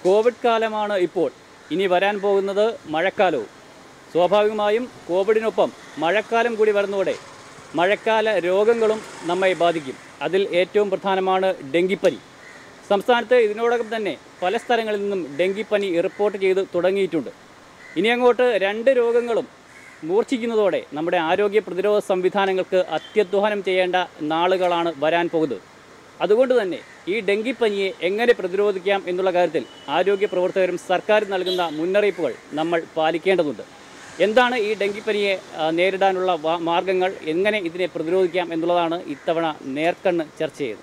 Covid കാലമാണ് ഇപ്പോൾ ഇനി വരാൻ പോകുന്നത് മഴക്കാലവും സ്വാഭാവികമായും കോവിഡിനൊപ്പം മഴക്കാലം കൂടി വരുന്നതോടെ മഴക്കാല രോഗങ്ങളും നമ്മെ ബാധിക്കും അതിൽ ഏറ്റവും പ്രധാനമാണ് ഡെങ്കിപ്പനി സംസ്ഥാനത്ത് ഇതിനോടകം തന്നെ പല സ്ഥലങ്ങളിൽ നിന്നും ഡെങ്കിപ്പനി റിപ്പോർട്ട് ചെയ്ത് തുടങ്ങിയിട്ടുണ്ട് ഇനി അങ്ങോട്ട് രണ്ട് രോഗങ്ങളും മൂർച്ഛിക്കുന്നതോടെ നമ്മുടെ ആരോഗ്യ പ്രതിരോധ സംവിധാനങ്ങൾക്ക് അത്യധ്വാനം ചെയ്യേണ്ട നാളുകളാണ് വരാൻ പോകുന്നത് അതുകൊണ്ട് തന്നെ ഈ ഡെങ്കിപ്പനിയെ എങ്ങനെ പ്രതിരോധിക്കാം എന്നുള്ള കാര്യത്തിൽ ആരോഗ്യ പ്രവർത്തകരും സർക്കാർ നൽകുന്ന മുന്നറിയിപ്പുകൾ നമ്മൾ പാലിക്കേണ്ടതുണ്ട് എന്താണ് ഈ ഡെങ്കിപ്പനിയെ ആ, നേരിടാനുള്ള വാ- മാർഗങ്ങൾ എങ്ങനെ ഇതിനെ പ്രതിരോധിക്കാം എന്നുള്ളതാണ് ഇത്തവണ നേർക്കണ്ണ് ചർച്ച ചെയ്തത്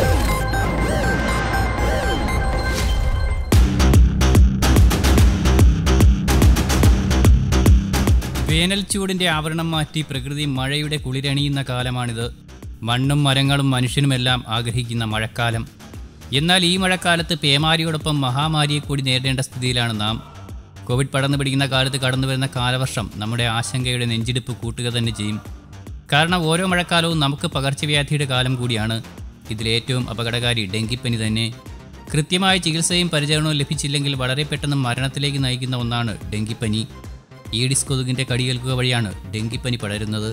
വേനൽ ചൂടിന്റെ ആവരണം മാറ്റി പ്രകൃതി മഴയുടെ കുളിരണിയുന്ന കാലമാണിത് മണ്ണും മരങ്ങളും മനുഷ്യനുമെല്ലാം ആഗ്രഹിക്കുന്ന മഴക്കാലം എന്നാൽ ഈ മഴക്കാലത്ത് പേമാരിയോടൊപ്പം മഹാമാരിയെ കൂടി നേരിടേണ്ട സ്ഥിതിയിലാണ് നാം കോവിഡ് പടർന്നു പിടിക്കുന്ന കാലത്ത് കടന്നുവരുന്ന കാലവർഷം നമ്മുടെ ആശങ്കയുടെ നെഞ്ചിടിപ്പ് കൂട്ടുക തന്നെ ചെയ്യും കാരണം ഓരോ മഴക്കാലവും നമുക്ക് പകർച്ചവ്യാധിയുടെ കാലം കൂടിയാണ് ഇതിലേറ്റവും അപകടകാരി ഡെങ്കിപ്പനി തന്നെ കൃത്യമായ ചികിത്സയും പരിചരണവും ലഭിച്ചില്ലെങ്കിൽ വളരെ പെട്ടെന്ന് മരണത്തിലേക്ക് നയിക്കുന്ന ഒന്നാണ് ഡെങ്കിപ്പനി ഈഡിസ് കൊതുകിൻ്റെ കടിയേൽക്കുക വഴിയാണ് ഡെങ്കിപ്പനി പടരുന്നത്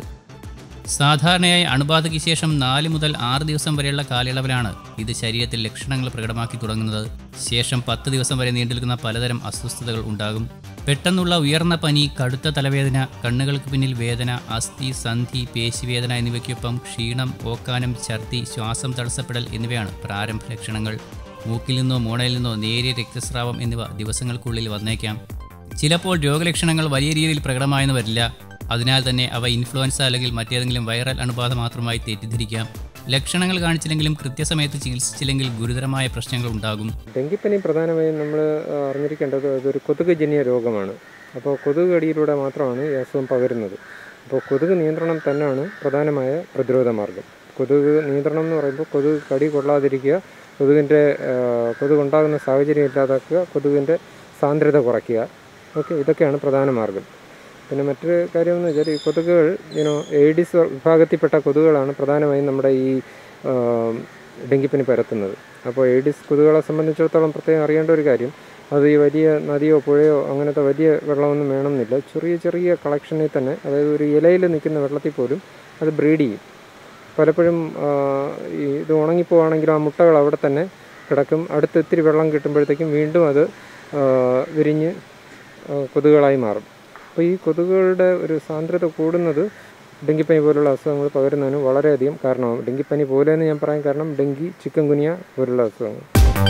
സാധാരണയായി അണുബാധയ്ക്ക് ശേഷം നാല് മുതൽ ആറ് ദിവസം വരെയുള്ള കാലയളവിലാണ് ഇത് ശരീരത്തിൽ ലക്ഷണങ്ങൾ പ്രകടമാക്കി തുടങ്ങുന്നത് ശേഷം പത്ത് ദിവസം വരെ നീണ്ടുനിൽക്കുന്ന പലതരം അസ്വസ്ഥതകൾ ഉണ്ടാകും പെട്ടെന്നുള്ള ഉയർന്ന പനി കടുത്ത തലവേദന കണ്ണുകൾക്ക് പിന്നിൽ വേദന അസ്ഥി സന്ധി പേശിവേദന എന്നിവയ്ക്കൊപ്പം ക്ഷീണം ഓക്കാനം ഛർദി ശ്വാസം തടസ്സപ്പെടൽ എന്നിവയാണ് പ്രാരംഭ ലക്ഷണങ്ങൾ മൂക്കിൽ നിന്നോ മോണയിൽ നിന്നോ നേരിയ രക്തസ്രാവം എന്നിവ ദിവസങ്ങൾക്കുള്ളിൽ വന്നേക്കാം ചിലപ്പോൾ രോഗലക്ഷണങ്ങൾ വലിയ രീതിയിൽ പ്രകടമായെന്ന് വരില്ല അതിനാൽ തന്നെ അവ ഇൻഫ്ലുവൻസ അല്ലെങ്കിൽ മറ്റേതെങ്കിലും വൈറൽ അണുബാധ മാത്രമായി തെറ്റിദ്ധരിക്കാം ലക്ഷണങ്ങൾ കാണിച്ചില്ലെങ്കിലും കൃത്യസമയത്ത് ചികിത്സിച്ചില്ലെങ്കിൽ ഗുരുതരമായ പ്രശ്നങ്ങൾ ഉണ്ടാകും ഡെങ്കിപ്പനി പ്രധാനമായും നമ്മൾ അറിഞ്ഞിരിക്കേണ്ടത് അതൊരു കൊതുക് ജന്യ രോഗമാണ് അപ്പോൾ കൊതുക് കടിയിലൂടെ മാത്രമാണ് ഈ അസുഖം പകരുന്നത് അപ്പോൾ കൊതുക് നിയന്ത്രണം തന്നെയാണ് പ്രധാനമായ പ്രതിരോധ മാർഗം കൊതുക് നിയന്ത്രണം എന്ന് പറയുമ്പോൾ കൊതുക് കടി കൊള്ളാതിരിക്കുക കൊതുകിൻ്റെ കൊതുക് ഉണ്ടാകുന്ന സാഹചര്യം ഇല്ലാതാക്കുക കൊതുകിൻ്റെ സാന്ദ്രത കുറയ്ക്കുക ഓക്കെ ഇതൊക്കെയാണ് പ്രധാന മാർഗം പിന്നെ മറ്റൊരു കാര്യം എന്ന് വെച്ചാൽ ഈ കൊതുകുകൾ യൂനോ എയ്ഡിസ് വിഭാഗത്തിൽപ്പെട്ട കൊതുകുകളാണ് പ്രധാനമായും നമ്മുടെ ഈ ആ, ഡെങ്കിപ്പനി പരത്തുന്നത് അപ്പോൾ എയ്ഡിസ് കൊതുകുകളെ സംബന്ധിച്ചിടത്തോളം പ്രത്യേകം അറിയേണ്ട ഒരു കാര്യം അത് ഈ വലിയ നദിയോ പുഴയോ അങ്ങനത്തെ വലിയ വെള്ളമൊന്നും വേണമെന്നില്ല ചെറിയ ചെറിയ കളക്ഷനിൽ തന്നെ അതായത് ഒരു ഇലയിൽ നിൽക്കുന്ന വെള്ളത്തിൽ പോലും അത് ബ്രീഡ് ചെയ്യും പലപ്പോഴും ആ, ഈ ഇത് ഉണങ്ങിപ്പോവാണെങ്കിലും ആ മുട്ടകൾ അവിടെ തന്നെ കിടക്കും അടുത്ത് ഇത്തിരി വെള്ളം കിട്ടുമ്പോഴത്തേക്കും വീണ്ടും അത് ആ, വിരിഞ്ഞ് ആ, കൊതുകുകളായി മാറും അപ്പോൾ ഈ കൊതുകുകളുടെ ഒരു സാന്ദ്രത കൂടുന്നത് ഡെങ്കിപ്പനി പോലുള്ള അസുഖങ്ങൾ പകരുന്നതിന് വളരെയധികം കാരണമാകും ഡെങ്കിപ്പനി പോലെ എന്ന് ഞാൻ പറയാൻ കാരണം ഡെങ്കി ചിക്കൻ ഗുനിയ പോലുള്ള അസുഖങ്ങൾ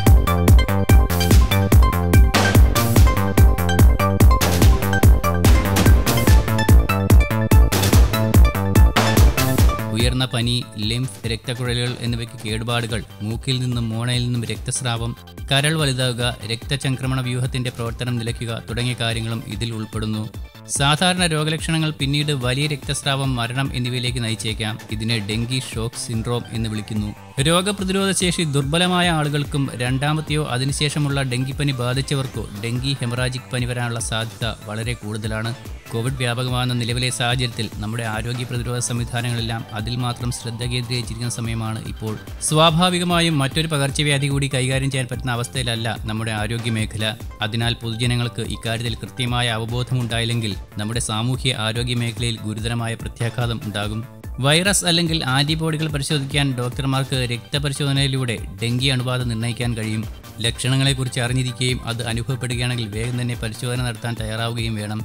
ഉയർന്ന പനി ലിംഫ് രക്തക്കുഴലുകൾ എന്നിവയ്ക്ക് കേടുപാടുകൾ മൂക്കിൽ നിന്നും മോണയിൽ നിന്നും രക്തസ്രാവം കരൾ വലുതാവുക രക്തചംക്രമണ വ്യൂഹത്തിന്റെ പ്രവർത്തനം നിലയ്ക്കുക തുടങ്ങിയ കാര്യങ്ങളും ഇതിൽ ഉൾപ്പെടുന്നു സാധാരണ രോഗലക്ഷണങ്ങൾ പിന്നീട് വലിയ രക്തസ്രാവം മരണം എന്നിവയിലേക്ക് നയിച്ചേക്കാം ഇതിനെ ഡെങ്കി ഷോക്ക് സിൻഡ്രോം എന്ന് വിളിക്കുന്നു രോഗപ്രതിരോധ ശേഷി ദുർബലമായ ആളുകൾക്കും രണ്ടാമത്തെയോ അതിനുശേഷമുള്ള ഡെങ്കിപ്പനി ബാധിച്ചവർക്കോ ഡെങ്കി ഹെമറാജിക് പനി വരാനുള്ള സാധ്യത വളരെ കൂടുതലാണ് കോവിഡ് വ്യാപകമാകുന്ന നിലവിലെ സാഹചര്യത്തിൽ നമ്മുടെ ആരോഗ്യ പ്രതിരോധ സംവിധാനങ്ങളെല്ലാം അതിൽ മാത്രം ശ്രദ്ധ കേന്ദ്രീകരിച്ചിരിക്കുന്ന സമയമാണ് ഇപ്പോൾ സ്വാഭാവികമായും മറ്റൊരു പകർച്ചവ്യാധി കൂടി കൈകാര്യം ചെയ്യാൻ പറ്റുന്ന അവസ്ഥയിലല്ല നമ്മുടെ ആരോഗ്യ മേഖല അതിനാൽ പൊതുജനങ്ങൾക്ക് ഇക്കാര്യത്തിൽ കൃത്യമായ അവബോധമുണ്ടായില്ലെങ്കിൽ നമ്മുടെ സാമൂഹ്യ ആരോഗ്യ മേഖലയിൽ ഗുരുതരമായ പ്രത്യാഘാതം ഉണ്ടാകും വൈറസ് അല്ലെങ്കിൽ ആന്റിബോഡികൾ പരിശോധിക്കാൻ ഡോക്ടർമാർക്ക് രക്തപരിശോധനയിലൂടെ ഡെങ്കി അണുബാധ നിർണ്ണയിക്കാൻ കഴിയും ലക്ഷണങ്ങളെക്കുറിച്ച് അറിഞ്ഞിരിക്കുകയും അത് അനുഭവപ്പെടുകയാണെങ്കിൽ വേഗം തന്നെ പരിശോധന നടത്താൻ തയ്യാറാവുകയും വേണം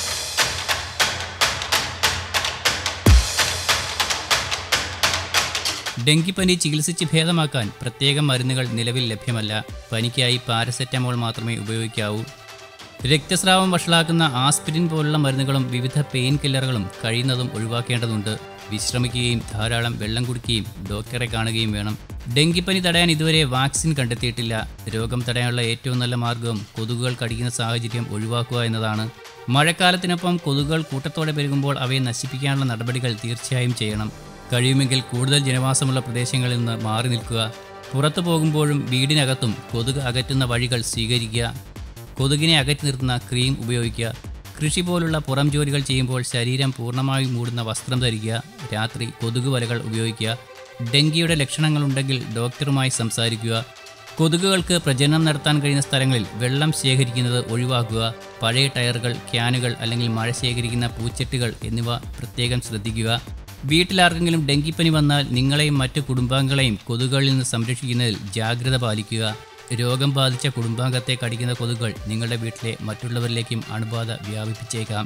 ഡെങ്കിപ്പനി ചികിത്സിച്ച് ഭേദമാക്കാൻ പ്രത്യേകം മരുന്നുകൾ നിലവിൽ ലഭ്യമല്ല പനിക്കായി പാരസെറ്റമോൾ മാത്രമേ ഉപയോഗിക്കാവൂ രക്തസ്രാവം വഷളാക്കുന്ന ആസ്പിരിൻ പോലുള്ള മരുന്നുകളും വിവിധ പെയിൻ കില്ലറുകളും കഴിയുന്നതും ഒഴിവാക്കേണ്ടതുണ്ട് വിശ്രമിക്കുകയും ധാരാളം വെള്ളം കുടിക്കുകയും ഡോക്ടറെ കാണുകയും വേണം ഡെങ്കിപ്പനി തടയാൻ ഇതുവരെ വാക്സിൻ കണ്ടെത്തിയിട്ടില്ല രോഗം തടയാനുള്ള ഏറ്റവും നല്ല മാർഗം കൊതുകുകൾ കടിക്കുന്ന സാഹചര്യം ഒഴിവാക്കുക എന്നതാണ് മഴക്കാലത്തിനൊപ്പം കൊതുകുകൾ കൂട്ടത്തോടെ പെരുകുമ്പോൾ അവയെ നശിപ്പിക്കാനുള്ള നടപടികൾ തീർച്ചയായും ചെയ്യണം കഴിയുമെങ്കിൽ കൂടുതൽ ജനവാസമുള്ള പ്രദേശങ്ങളിൽ നിന്ന് മാറി നിൽക്കുക പുറത്തു പോകുമ്പോഴും വീടിനകത്തും കൊതുക് അകറ്റുന്ന വഴികൾ സ്വീകരിക്കുക കൊതുകിനെ അകറ്റി നിർത്തുന്ന ക്രീം ഉപയോഗിക്കുക കൃഷി പോലുള്ള പുറം ജോലികൾ ചെയ്യുമ്പോൾ ശരീരം പൂർണ്ണമായും മൂടുന്ന വസ്ത്രം ധരിക്കുക രാത്രി കൊതുക് വലകൾ ഉപയോഗിക്കുക ഡെങ്കിയുടെ ലക്ഷണങ്ങളുണ്ടെങ്കിൽ ഡോക്ടറുമായി സംസാരിക്കുക കൊതുകുകൾക്ക് പ്രജനനം നടത്താൻ കഴിയുന്ന സ്ഥലങ്ങളിൽ വെള്ളം ശേഖരിക്കുന്നത് ഒഴിവാക്കുക പഴയ ടയറുകൾ ക്യാനുകൾ അല്ലെങ്കിൽ മഴ ശേഖരിക്കുന്ന പൂച്ചട്ടികൾ എന്നിവ പ്രത്യേകം ശ്രദ്ധിക്കുക വീട്ടിലാർക്കെങ്കിലും ഡെങ്കിപ്പനി വന്നാൽ നിങ്ങളെയും മറ്റു കുടുംബാംഗങ്ങളെയും കൊതുകുകളിൽ നിന്ന് സംരക്ഷിക്കുന്നതിൽ ജാഗ്രത പാലിക്കുക രോഗം ബാധിച്ച കുടുംബാംഗത്തെ കടിക്കുന്ന കൊതുകുകൾ നിങ്ങളുടെ വീട്ടിലെ മറ്റുള്ളവരിലേക്കും അണുബാധ വ്യാപിപ്പിച്ചേക്കാം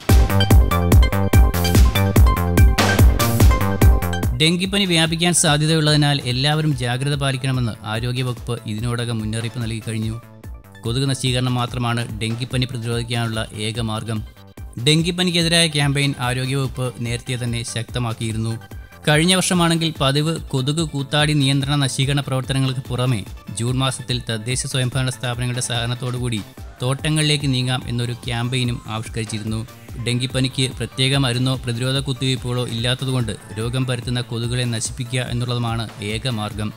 ഡെങ്കിപ്പനി വ്യാപിക്കാൻ സാധ്യതയുള്ളതിനാൽ എല്ലാവരും ജാഗ്രത പാലിക്കണമെന്ന് ആരോഗ്യവകുപ്പ് ഇതിനോടകം മുന്നറിയിപ്പ് നൽകി കഴിഞ്ഞു കൊതുക് നശീകരണം മാത്രമാണ് ഡെങ്കിപ്പനി പ്രതിരോധിക്കാനുള്ള ഏക മാർഗം ഡെങ്കിപ്പനിക്കെതിരായ ക്യാമ്പയിൻ ആരോഗ്യവകുപ്പ് നേരത്തെ തന്നെ ശക്തമാക്കിയിരുന്നു കഴിഞ്ഞ വർഷമാണെങ്കിൽ പതിവ് കൊതുക് കൂത്താടി നിയന്ത്രണ നശീകരണ പ്രവർത്തനങ്ങൾക്ക് പുറമെ ജൂൺ മാസത്തിൽ തദ്ദേശ സ്വയംഭരണ സ്ഥാപനങ്ങളുടെ സഹകരണത്തോടുകൂടി തോട്ടങ്ങളിലേക്ക് നീങ്ങാം എന്നൊരു ക്യാമ്പയിനും ആവിഷ്കരിച്ചിരുന്നു ഡെങ്കിപ്പനിക്ക് പ്രത്യേക മരുന്നോ പ്രതിരോധ കുത്തിവയ്പ്പുകളോ ഇല്ലാത്തതുകൊണ്ട് രോഗം പരത്തുന്ന കൊതുകുകളെ നശിപ്പിക്കുക എന്നുള്ളതുമാണ് ഏക മാർഗം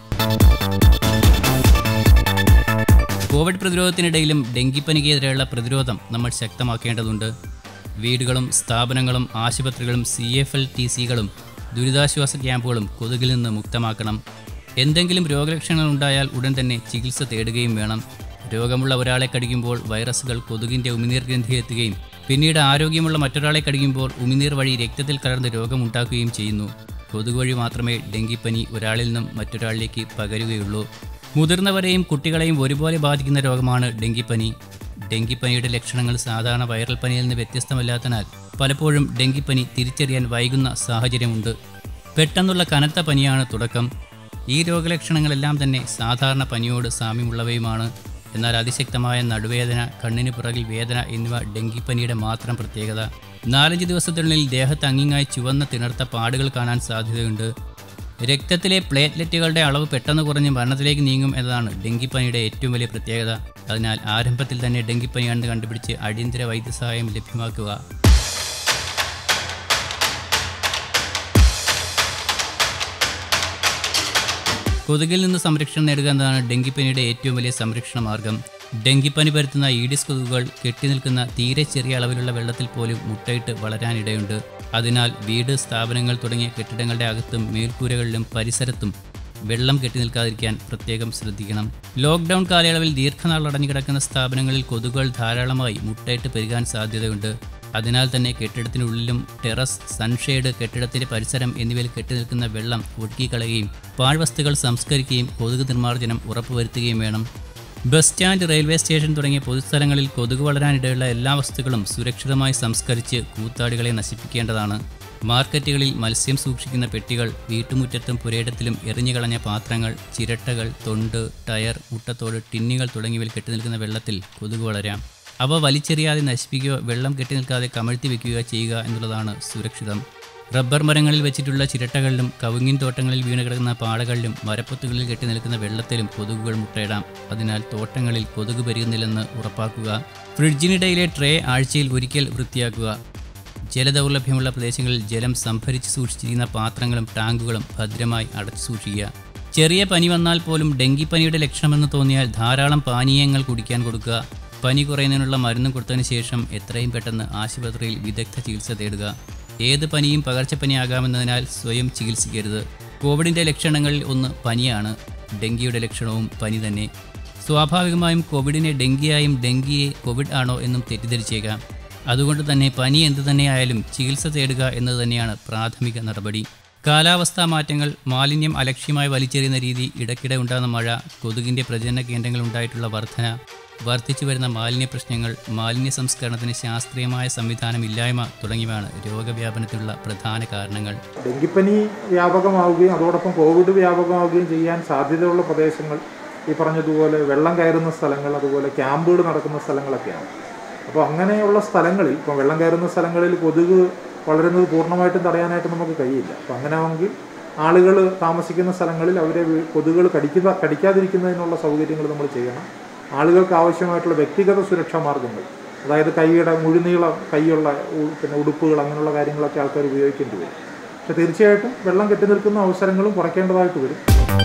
കോവിഡ് പ്രതിരോധത്തിനിടയിലും ഡെങ്കിപ്പനിക്കെതിരെയുള്ള പ്രതിരോധം നമ്മൾ ശക്തമാക്കേണ്ടതുണ്ട് വീടുകളും സ്ഥാപനങ്ങളും ആശുപത്രികളും സി എഫ് എൽ ടി സികളും ദുരിതാശ്വാസ ക്യാമ്പുകളും കൊതുകിൽ നിന്ന് മുക്തമാക്കണം എന്തെങ്കിലും രോഗലക്ഷണങ്ങൾ ഉണ്ടായാൽ ഉടൻ തന്നെ ചികിത്സ തേടുകയും വേണം രോഗമുള്ള ഒരാളെ കടിക്കുമ്പോൾ വൈറസുകൾ കൊതുകിൻ്റെ ഉമിനീർ ഗ്രന്ഥിയെത്തുകയും പിന്നീട് ആരോഗ്യമുള്ള മറ്റൊരാളെ കടിക്കുമ്പോൾ ഉമിനീർ വഴി രക്തത്തിൽ കലർന്ന് രോഗമുണ്ടാക്കുകയും ചെയ്യുന്നു കൊതുക് വഴി മാത്രമേ ഡെങ്കിപ്പനി ഒരാളിൽ നിന്നും മറ്റൊരാളിലേക്ക് പകരുകയുള്ളൂ മുതിർന്നവരെയും കുട്ടികളെയും ഒരുപോലെ ബാധിക്കുന്ന രോഗമാണ് ഡെങ്കിപ്പനി ഡെങ്കിപ്പനിയുടെ ലക്ഷണങ്ങൾ സാധാരണ വൈറൽ പനിയിൽ നിന്ന് വ്യത്യസ്തമല്ലാത്തതിനാൽ പലപ്പോഴും ഡെങ്കിപ്പനി തിരിച്ചറിയാൻ വൈകുന്ന സാഹചര്യമുണ്ട് പെട്ടെന്നുള്ള കനത്ത പനിയാണ് തുടക്കം ഈ രോഗലക്ഷണങ്ങളെല്ലാം തന്നെ സാധാരണ പനിയോട് സാമ്യമുള്ളവയുമാണ് എന്നാൽ അതിശക്തമായ നടുവേദന കണ്ണിന് പിറകിൽ വേദന എന്നിവ ഡെങ്കിപ്പനിയുടെ മാത്രം പ്രത്യേകത നാലഞ്ച് ദിവസത്തിനുള്ളിൽ ദേഹത്ത് അങ്ങിങ്ങായി ചുവന്ന തിണർത്ത പാടുകൾ കാണാൻ സാധ്യതയുണ്ട് രക്തത്തിലെ പ്ലേറ്റ്ലെറ്റുകളുടെ അളവ് പെട്ടെന്ന് കുറഞ്ഞ് മരണത്തിലേക്ക് നീങ്ങും എന്നതാണ് ഡെങ്കിപ്പനിയുടെ ഏറ്റവും വലിയ പ്രത്യേകത അതിനാൽ ആരംഭത്തിൽ തന്നെ ഡെങ്കിപ്പനിയാണെന്ന് കണ്ടുപിടിച്ച് അടിയന്തര വൈദ്യസഹായം ലഭ്യമാക്കുക കൊതുകിൽ നിന്ന് സംരക്ഷണം നേടുക എന്നതാണ് ഡെങ്കിപ്പനിയുടെ ഏറ്റവും വലിയ സംരക്ഷണ മാർഗം ഡെങ്കിപ്പനി പരത്തുന്ന ഈഡിസ് കൊതുകുകൾ കെട്ടിനിൽക്കുന്ന തീരെ ചെറിയ അളവിലുള്ള വെള്ളത്തിൽ പോലും മുട്ടയിട്ട് വളരാനിടയുണ്ട് അതിനാൽ വീട് സ്ഥാപനങ്ങൾ തുടങ്ങിയ കെട്ടിടങ്ങളുടെ അകത്തും മേൽക്കൂരകളിലും പരിസരത്തും വെള്ളം കെട്ടി നിൽക്കാതിരിക്കാൻ പ്രത്യേകം ശ്രദ്ധിക്കണം ലോക്ക്ഡൗൺ കാലയളവിൽ ദീർഘനാൾ അടഞ്ഞുകിടക്കുന്ന സ്ഥാപനങ്ങളിൽ കൊതുകുകൾ ധാരാളമായി മുട്ടയിട്ട് പെരുകാൻ സാധ്യതയുണ്ട് അതിനാൽ തന്നെ കെട്ടിടത്തിനുള്ളിലും ടെറസ് സൺഷെയ്ഡ് കെട്ടിടത്തിന്റെ പരിസരം എന്നിവയിൽ കെട്ടിനിൽക്കുന്ന വെള്ളം ഒഴുക്കിക്കളയുകയും പാഴ്വസ്തുക്കൾ സംസ്കരിക്കുകയും കൊതുക് നിർമ്മാർജ്ജനം ഉറപ്പുവരുത്തുകയും വേണം ബസ് സ്റ്റാൻഡ് റെയിൽവേ സ്റ്റേഷൻ തുടങ്ങിയ പൊതുസ്ഥലങ്ങളിൽ കൊതുക് വളരാനിടയുള്ള എല്ലാ വസ്തുക്കളും സുരക്ഷിതമായി സംസ്കരിച്ച് കൂത്താടികളെ നശിപ്പിക്കേണ്ടതാണ് മാർക്കറ്റുകളിൽ മത്സ്യം സൂക്ഷിക്കുന്ന പെട്ടികൾ വീട്ടുമുറ്റത്തും പുരയിടത്തിലും എറിഞ്ഞുകളഞ്ഞ പാത്രങ്ങൾ ചിരട്ടകൾ തൊണ്ട് ടയർ മുട്ടത്തോട് ടിന്നുകൾ തുടങ്ങിയവയിൽ കെട്ടിനിൽക്കുന്ന വെള്ളത്തിൽ കൊതുക് വളരാം അവ വലിച്ചെറിയാതെ നശിപ്പിക്കുകയോ വെള്ളം കെട്ടിനിൽക്കാതെ കമഴ്ത്തി വെക്കുകയോ ചെയ്യുക എന്നുള്ളതാണ് സുരക്ഷിതം റബ്ബർ മരങ്ങളിൽ വെച്ചിട്ടുള്ള ചിരട്ടകളിലും കവുങ്ങിൻ തോട്ടങ്ങളിൽ വീണ് കിടക്കുന്ന പാടകളിലും മരപ്പൊത്തുകളിൽ കെട്ടി നിൽക്കുന്ന വെള്ളത്തിലും കൊതുകുകൾ മുട്ടയിടാം അതിനാൽ തോട്ടങ്ങളിൽ കൊതുക് പെരുകുന്നില്ലെന്ന് ഉറപ്പാക്കുക ഫ്രിഡ്ജിനിടയിലെ ട്രേ ആഴ്ചയിൽ ഒരിക്കൽ വൃത്തിയാക്കുക ജലദൗർലഭ്യമുള്ള പ്രദേശങ്ങളിൽ ജലം സംഭരിച്ച് സൂക്ഷിച്ചിരിക്കുന്ന പാത്രങ്ങളും ടാങ്കുകളും ഭദ്രമായി അടച്ചു സൂക്ഷിക്കുക ചെറിയ പനി വന്നാൽ പോലും ഡെങ്കിപ്പനിയുടെ ലക്ഷണമെന്ന് തോന്നിയാൽ ധാരാളം പാനീയങ്ങൾ കുടിക്കാൻ കൊടുക്കുക പനി കുറയുന്നതിനുള്ള മരുന്ന് കൊടുത്തതിന് ശേഷം എത്രയും പെട്ടെന്ന് ആശുപത്രിയിൽ വിദഗ്ധ ചികിത്സ തേടുക ഏത് പനിയും പകർച്ചപ്പനിയാകാമെന്നതിനാൽ സ്വയം ചികിത്സിക്കരുത് കോവിഡിൻ്റെ ലക്ഷണങ്ങളിൽ ഒന്ന് പനിയാണ് ഡെങ്കിയുടെ ലക്ഷണവും പനി തന്നെ സ്വാഭാവികമായും കോവിഡിനെ ഡെങ്കിയായും ഡെങ്കിയെ കോവിഡ് ആണോ എന്നും തെറ്റിദ്ധരിച്ചേക്കാം അതുകൊണ്ട് തന്നെ പനി എന്തു തന്നെയായാലും ചികിത്സ തേടുക എന്നത് തന്നെയാണ് പ്രാഥമിക നടപടി കാലാവസ്ഥാ മാറ്റങ്ങൾ മാലിന്യം അലക്ഷ്യമായി വലിച്ചെറിയുന്ന രീതി ഇടയ്ക്കിടെ ഉണ്ടാകുന്ന മഴ കൊതുകിൻ്റെ പ്രജനന കേന്ദ്രങ്ങൾ ഉണ്ടായിട്ടുള്ള വർധന വർദ്ധിച്ചു വരുന്ന മാലിന്യ പ്രശ്നങ്ങൾ മാലിന്യ സംസ്കരണത്തിന് ശാസ്ത്രീയമായ സംവിധാനം ഇല്ലായ്മ തുടങ്ങിയവയാണ് രോഗവ്യാപനത്തിനുള്ള പ്രധാന കാരണങ്ങൾ ഡെങ്കിപ്പനി വ്യാപകമാവുകയും അതോടൊപ്പം കോവിഡ് വ്യാപകമാവുകയും ചെയ്യാൻ സാധ്യതയുള്ള പ്രദേശങ്ങൾ ഈ പറഞ്ഞതുപോലെ വെള്ളം കയറുന്ന സ്ഥലങ്ങൾ അതുപോലെ ക്യാമ്പുകൾ നടക്കുന്ന സ്ഥലങ്ങളൊക്കെയാണ് അപ്പോൾ അങ്ങനെയുള്ള സ്ഥലങ്ങളിൽ ഇപ്പം വെള്ളം കയറുന്ന സ്ഥലങ്ങളിൽ കൊതുക് വളരുന്നത് പൂർണ്ണമായിട്ടും തടയാനായിട്ട് നമുക്ക് കഴിയില്ല അപ്പം അങ്ങനെ ആണെങ്കിൽ ആളുകൾ താമസിക്കുന്ന സ്ഥലങ്ങളിൽ അവരെ വീ- കൊതുകുകൾ കടിക്കുന്ന കടിക്കാതിരിക്കുന്നതിനുള്ള സൗകര്യങ്ങൾ നമ്മൾ ചെയ്യണം ആളുകൾക്ക് ആവശ്യമായിട്ടുള്ള വ്യക്തിഗത സുരക്ഷാ മാർഗങ്ങൾ അതായത് കൈയുടെ മുഴുനീളം കൈയുള്ള ഉ- പിന്നെ ഉടുപ്പുകൾ അങ്ങനെയുള്ള കാര്യങ്ങളൊക്കെ ആൾക്കാർ ഉപയോഗിക്കേണ്ടി വരും പക്ഷെ തീർച്ചയായിട്ടും വെള്ളം കെട്ടി നിൽക്കുന്ന അവസരങ്ങളും കുറയ്ക്കേണ്ടതായിട്ട് വരും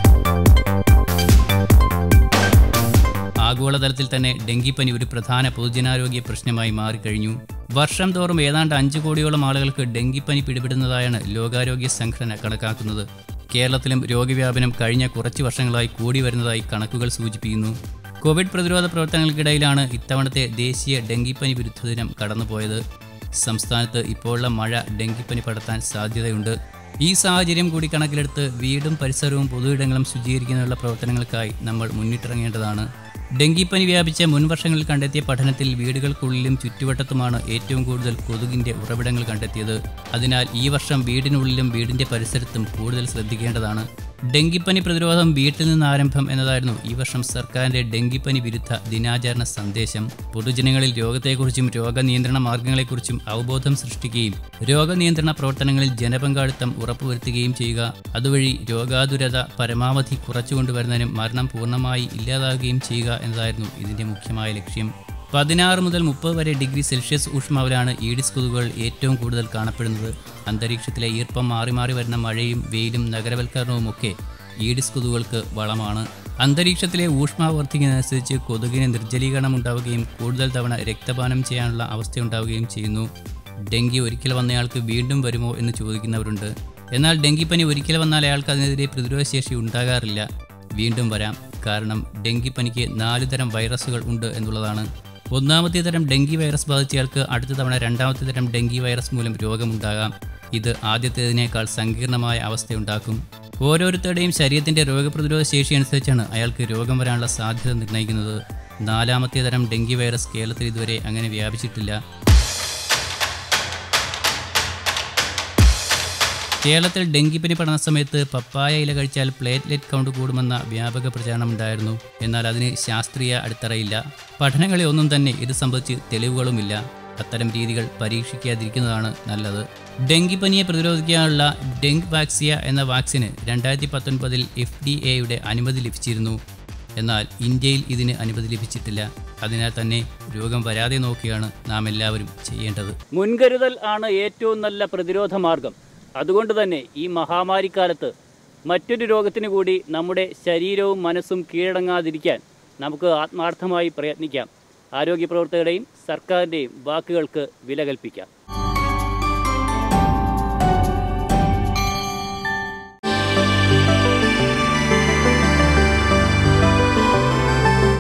ആഗോളതലത്തിൽ തന്നെ ഡെങ്കിപ്പനി ഒരു പ്രധാന പൊതുജനാരോഗ്യ പ്രശ്നമായി മാറിക്കഴിഞ്ഞു വർഷം തോറും ഏതാണ്ട് അഞ്ച് കോടിയോളം ആളുകൾക്ക് ഡെങ്കിപ്പനി പിടിപെടുന്നതായാണ് ലോകാരോഗ്യ സംഘടന കണക്കാക്കുന്നത് കേരളത്തിലും രോഗവ്യാപനം കഴിഞ്ഞ കുറച്ച് വർഷങ്ങളായി കൂടി വരുന്നതായി കണക്കുകൾ സൂചിപ്പിക്കുന്നു കോവിഡ് പ്രതിരോധ പ്രവർത്തനങ്ങൾക്കിടയിലാണ് ഇത്തവണത്തെ ദേശീയ ഡെങ്കിപ്പനി വിരുദ്ധ ദിനം കടന്നുപോയത് സംസ്ഥാനത്ത് ഇപ്പോഴുള്ള മഴ ഡെങ്കിപ്പനി പടർത്താൻ സാധ്യതയുണ്ട് ഈ സാഹചര്യം കൂടി കണക്കിലെടുത്ത് വീടും പരിസരവും പൊതുയിടങ്ങളും ശുചീകരിക്കുന്നതിനുള്ള പ്രവർത്തനങ്ങൾക്കായി നമ്മൾ മുന്നിട്ടിറങ്ങേണ്ടതാണ് ഡെങ്കിപ്പനി വ്യാപിച്ച മുൻവർഷങ്ങളിൽ കണ്ടെത്തിയ പഠനത്തിൽ വീടുകൾക്കുള്ളിലും ചുറ്റുവട്ടത്തുമാണ് ഏറ്റവും കൂടുതൽ കൊതുകിന്റെ ഉറവിടങ്ങൾ കണ്ടെത്തിയത് അതിനാൽ ഈ വർഷം വീടിനുള്ളിലും വീടിന്റെ പരിസരത്തും കൂടുതൽ ശ്രദ്ധിക്കേണ്ടതാണ് ഡെങ്കിപ്പനി പ്രതിരോധം വീട്ടിൽ നിന്ന് ആരംഭം എന്നതായിരുന്നു ഈ വർഷം സർക്കാരിന്റെ ഡെങ്കിപ്പനി വിരുദ്ധ ദിനാചരണ സന്ദേശം പൊതുജനങ്ങളിൽ രോഗത്തെക്കുറിച്ചും രോഗനിയന്ത്രണ മാർഗങ്ങളെക്കുറിച്ചും അവബോധം സൃഷ്ടിക്കുകയും രോഗനിയന്ത്രണ പ്രവർത്തനങ്ങളിൽ ജനപങ്കാളിത്തം ഉറപ്പുവരുത്തുകയും ചെയ്യുക അതുവഴി രോഗാതുരത പരമാവധി കുറച്ചുകൊണ്ടുവരുന്നതിനും മരണം പൂർണ്ണമായി ഇല്ലാതാകുകയും ചെയ്യുക എന്നതായിരുന്നു ഇതിന്റെ മുഖ്യമായ ലക്ഷ്യം പതിനാറ് മുതൽ മുപ്പത് വരെ ഡിഗ്രി സെൽഷ്യസ് ഊഷ്മാവിലാണ് ഈഡിസ് കൊതുകുകൾ ഏറ്റവും കൂടുതൽ കാണപ്പെടുന്നത് അന്തരീക്ഷത്തിലെ ഈർപ്പം മാറി മാറി വരുന്ന മഴയും വെയിലും നഗരവൽക്കരണവും ഒക്കെ ഈഡിസ് കൊതുകുകൾക്ക് വളമാണ് അന്തരീക്ഷത്തിലെ ഊഷ്മാവ് വർദ്ധിക്കുന്നതനുസരിച്ച് കൊതുകിന് നിർജ്ജലീകരണം ഉണ്ടാവുകയും കൂടുതൽ തവണ രക്തപാനം ചെയ്യാനുള്ള അവസ്ഥയുണ്ടാവുകയും ചെയ്യുന്നു ഡെങ്കി ഒരിക്കൽ വന്നയാൾക്ക് വീണ്ടും വരുമോ എന്ന് ചോദിക്കുന്നവരുണ്ട് എന്നാൽ ഡെങ്കിപ്പനി ഒരിക്കൽ വന്നാൽ അയാൾക്ക് അതിനെതിരെ പ്രതിരോധശേഷി ഉണ്ടാകാറില്ല വീണ്ടും വരാം കാരണം ഡെങ്കിപ്പനിക്ക് നാല് തരം വൈറസുകൾ ഉണ്ട് എന്നുള്ളതാണ് ഒന്നാമത്തെ തരം ഡെങ്കി വൈറസ് ബാധിച്ചയാൾക്ക് അടുത്ത തവണ രണ്ടാമത്തെ തരം ഡെങ്കി വൈറസ് മൂലം രോഗമുണ്ടാകാം ഇത് ആദ്യത്തേതിനേക്കാൾ സങ്കീർണമായ അവസ്ഥയുണ്ടാക്കും ഓരോരുത്തരുടെയും ശരീരത്തിന്റെ രോഗപ്രതിരോധ ശേഷി അനുസരിച്ചാണ് അയാൾക്ക് രോഗം വരാനുള്ള സാധ്യത നിർണ്ണയിക്കുന്നത് നാലാമത്തെ തരം ഡെങ്കി വൈറസ് കേരളത്തിൽ ഇതുവരെ അങ്ങനെ വ്യാപിച്ചിട്ടില്ല കേരളത്തിൽ ഡെങ്കിപ്പനി പടർന്ന സമയത്ത് പപ്പായ ഇല കഴിച്ചാൽ പ്ലേറ്റ്ലെറ്റ് കൗണ്ട് കൂടുമെന്ന വ്യാപക പ്രചാരണമുണ്ടായിരുന്നു എന്നാൽ അതിന് ശാസ്ത്രീയ അടിത്തറയില്ല പഠനങ്ങളിൽ ഒന്നും തന്നെ ഇത് സംബന്ധിച്ച് തെളിവുകളുമില്ല അത്തരം രീതികൾ പരീക്ഷിക്കാതിരിക്കുന്നതാണ് നല്ലത് ഡെങ്കിപ്പനിയെ പ്രതിരോധിക്കാനുള്ള ഡെങ്ക് വാക്സിയ എന്ന വാക്സിന് രണ്ടായിരത്തി പത്തൊൻപതിൽ എഫ് ഡി എയുടെ അനുമതി ലഭിച്ചിരുന്നു എന്നാൽ ഇന്ത്യയിൽ ഇതിന് അനുമതി ലഭിച്ചിട്ടില്ല അതിനാൽ തന്നെ രോഗം വരാതെ നോക്കിയാണ് നാം എല്ലാവരും ചെയ്യേണ്ടത് മുൻകരുതൽ ആണ് ഏറ്റവും നല്ല പ്രതിരോധ മാർഗം അതുകൊണ്ട് തന്നെ ഈ മഹാമാരിക്കാലത്ത് മറ്റൊരു രോഗത്തിന് കൂടി നമ്മുടെ ശരീരവും മനസ്സും കീഴടങ്ങാതിരിക്കാൻ നമുക്ക് ആത്മാർത്ഥമായി പ്രയത്നിക്കാം ആരോഗ്യ പ്രവർത്തകരുടെയും സർക്കാരിൻ്റെയും വാക്കുകൾക്ക് വില കൽപ്പിക്കാം